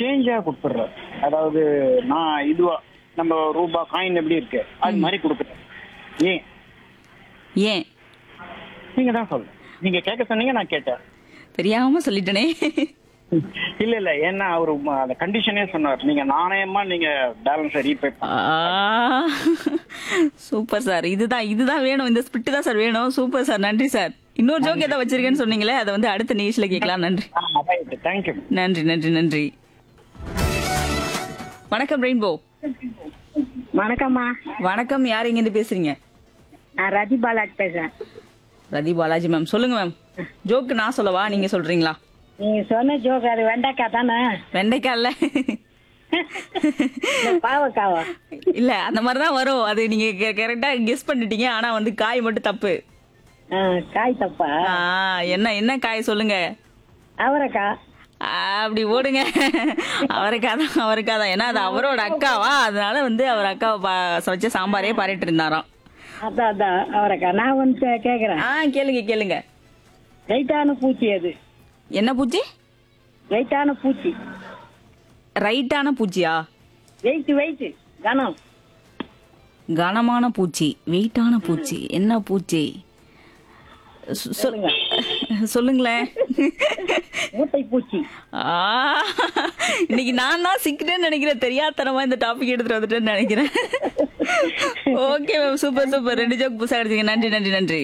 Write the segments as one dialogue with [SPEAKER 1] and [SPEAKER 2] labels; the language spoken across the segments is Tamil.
[SPEAKER 1] சேஞ்சா கொடுத்துட்றாரு அதாவது நான் இதுவா நம்ம ரூபா காயின் எப்படி இருக்கு அது மாதிரி கொடுக்குறேன் ஏன்
[SPEAKER 2] ஏன்
[SPEAKER 1] நீங்க தான் சொல்லுங்க நீங்க கேட்க சொன்னீங்க நான் கேட்டேன்
[SPEAKER 2] தெரியாம சொல்லிட்டனே
[SPEAKER 1] இல்ல இல்ல ஏன்னா அவரு ம- அந்த கண்டிஷனே சொன்னார் நீங்க நாணயமா நீங்க பேலன்ஸை ரீபே
[SPEAKER 2] ஆ, சூப்பர் சார் இதுதான் இதுதான் வேணும் இந்த ஸ்பிட் தான் சார் வேணும் சூப்பர் சார் நன்றி சார் இன்னொரு ஜோக் ஏதோ வச்சிருக்கேன்னு சொன்னீங்களே அதை வந்து அடுத்த நிகழ்ச்சியில கேட்கலாம் நன்றி
[SPEAKER 1] தேங்க்யூ
[SPEAKER 2] நன்றி நன்றி நன்றி வணக்கம் ரெயின்போ
[SPEAKER 3] வணக்கம்மா
[SPEAKER 2] வணக்கம் யார் இங்க இருந்து பேசுறீங்க
[SPEAKER 3] நான் ரதி பாலாஜ் பேசுறேன்
[SPEAKER 2] ரதி பாலாஜி மேம் சொல்லுங்க மேம் ஜோக்கு நான் சொல்லவா நீங்க சொல்றீங்களா
[SPEAKER 3] நீங்க சொன்ன ஜோக் அது வெண்டைக்காய் தானே
[SPEAKER 2] வெண்டைக்காய் இல்ல
[SPEAKER 3] இல்ல, பாவக்காவா
[SPEAKER 2] இல்ல அந்த மாதிரி தான் வரும் அது நீங்க கரெக்டா கெஸ் பண்ணிட்டீங்க ஆனா வந்து காய் மட்டும் தப்பு
[SPEAKER 3] ஆ, காய் தப்பா
[SPEAKER 2] ஆ, என்ன என்ன காய் சொல்லுங்க
[SPEAKER 3] அவரைக்காய்
[SPEAKER 2] ஆ, அப்படி ஓடுங்க அவருக்காக தான் அவருக்காக தான் ஏன்னா அது அவரோட அக்காவா அதனால வந்து அவர் அக்காவை பா- வச்ச சாம்பாரே பாரிட்டு இருந்தாராம்
[SPEAKER 3] அதான் அதான் அவரைக்காய் நான் வந்து கேக்குறேன்
[SPEAKER 2] ஆ கேளுங்க கேளுங்க
[SPEAKER 3] ரைட்டான பூச்சி அது
[SPEAKER 2] என்ன பூச்சி
[SPEAKER 3] ரைட்டான பூச்சி
[SPEAKER 2] ரைட்டான பூச்சியா
[SPEAKER 3] வெயிட் வெயிட் கனம்
[SPEAKER 2] கனமான பூச்சி வெயிட்டான பூச்சி என்ன பூச்சி சொ- சொல்- சொல்லுங்களேன்
[SPEAKER 3] மூட்டை பூச்சி
[SPEAKER 2] ஆ, இன்னைக்கு நான் தான் சிக்கிட்டேன்னு நினைக்கிறேன் தெரியாதனமா இந்த டாபிக் எடுத்துட்டு வந்துட்டேன்னு நினைக்கிறேன் ஓகே மேம் சூப்பர் சூப்பர் ரெண்டு ஜோக் புதுசா எடுத்தீங்க நன்றி நன்றி நன்றி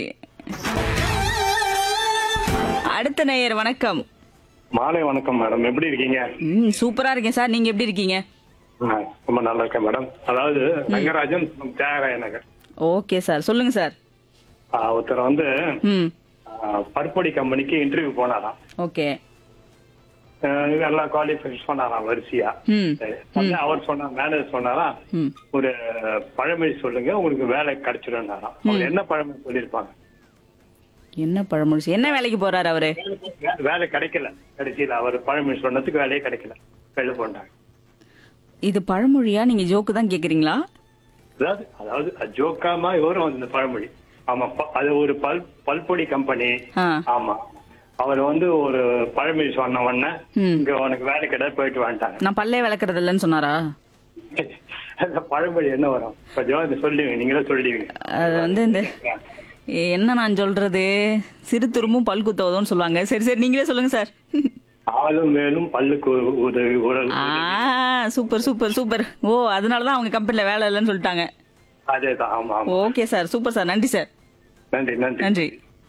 [SPEAKER 2] அடுத்த நேயர் வணக்கம்
[SPEAKER 4] மாலை வணக்கம் மேடம் எப்படி இருக்கீங்க
[SPEAKER 2] ம் சூப்பரா இருக்கேன் சார் நீங்க எப்படி இருக்கீங்க
[SPEAKER 4] ஆ, ரொம்ப நல்லா இருக்கேன் மேடம் அதாவது ரங்கராஜன் தியாகராய நகர்
[SPEAKER 2] ஓகே சார் சொல்லுங்க சார்
[SPEAKER 4] ஆ, ஒருத்தர் வந்து
[SPEAKER 2] ம்
[SPEAKER 4] ஆ, பருப்பொடி கம்பெனிக்கு இன்டர்வியூ போனாராம்
[SPEAKER 2] ஓகே
[SPEAKER 4] ஆ, எல்லாம் குவாலிஃபை பண்ணாராம் வரிசையா
[SPEAKER 2] ம்
[SPEAKER 4] சரி. வந்து அவர் சொன்னார் மேனேஜர் சொன்னாரா
[SPEAKER 2] ம்
[SPEAKER 4] ஒரு பழமொழி சொல்லுங்க உங்களுக்கு வேலை கிடைச்சிடும்னாராம் அவர் என்ன பழமொழி சொல்லியிருப்பாங்க
[SPEAKER 2] என்ன பழமொழி என்ன வேலைக்கு போறாரு அவரு
[SPEAKER 4] வே- வேலை கிடைக்கல கடைசியில அவர் பழமொழி சொன்னதுக்கு வேலையே கிடைக்கல வெளில போனாங்க
[SPEAKER 2] இது பழமொழியா நீங்க ஜோக்கு தான் கேக்குறீங்களா
[SPEAKER 4] அதாவது அதாவது ஜோக்காமா வரும் அந்த பழமொழி ஆமா ப- அது ஒரு பல் பல்பொடி கம்பெனி
[SPEAKER 2] ஆ
[SPEAKER 4] ஆமா அவர் வந்து ஒரு பழமொழி சொன்ன உடனே
[SPEAKER 2] ம்.
[SPEAKER 4] இங்க உனக்கு வேலை கிடையாது போயிட்டு வந்துட்டாங்க
[SPEAKER 2] நான் பல்லே விளக்குறது இல்லைன்னு சொன்னாரா
[SPEAKER 4] அந்த பழமொழி என்ன வரும் கொஞ்சம் அது சொல்லுவீங்க நீங்களே சொல்லுவீங்க
[SPEAKER 2] அது வந்து இந்த என்ன நான் சொல்றது சிறு துரும்பும் பல் குத்தவதும்னு சொல்லுவாங்க சரி சரி நீங்களே சொல்லுங்க சார்
[SPEAKER 4] ஆளும் மேலும் பல்லுக்கு ஒரு உதவி உரல்
[SPEAKER 2] ஆ சூப்பர் சூப்பர் சூப்பர் ஓ அதனால தான் அவங்க கம்பெனில வேலை இல்லைன்னு சொல்லிட்டாங்க
[SPEAKER 4] அதேதான் ஆமா ஆமா
[SPEAKER 2] ஓகே சார் சூப்பர் சார் நன்றி சார்
[SPEAKER 4] நன்றி நன்றி
[SPEAKER 2] நன்றி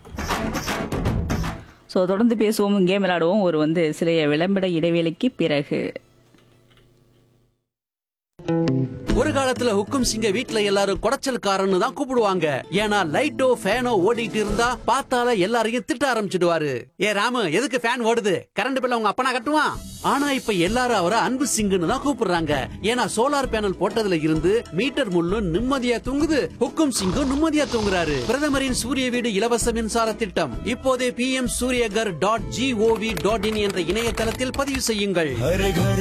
[SPEAKER 2] ஸோ தொடர்ந்து பேசுவோம் கேம் விளையாடுவோம் ஒரு வந்து சில விளம்பர இடைவேளைக்கு பிறகு
[SPEAKER 5] ஒரு காலத்துல ஹுக்கும் சிங்க வீட்ல எல்லாரும் குடைச்சல்காரன்னு தான் கூப்பிடுவாங்க ஏன்னா லைட்டோ ஃபேனோ ஓடிட்டு இருந்தா பார்த்தால எல்லாரையும் திட்ட ஆரம்பிச்சிடுவாரு ஏ ராமு எதுக்கு ஃபேன் ஓடுது கரண்ட் பில்ல உங்க அப்பனா கட்டுவான் ஆனா இப்ப எல்லாரும் அவரை அன்பு சிங்குன்னு தான் கூப்பிடுறாங்க ஏன்னா சோலார் பேனல் போட்டதுல இருந்து மீட்டர் முள்ளும் நிம்மதியா தூங்குது ஹுக்கும் சிங்கும் நிம்மதியா தூங்குறாரு பிரதமரின் சூரிய வீடு இலவச மின்சார திட்டம் இப்போதே P M Suryaghar dot gov dot in என்ற இணையதளத்தில் பதிவு செய்யுங்கள்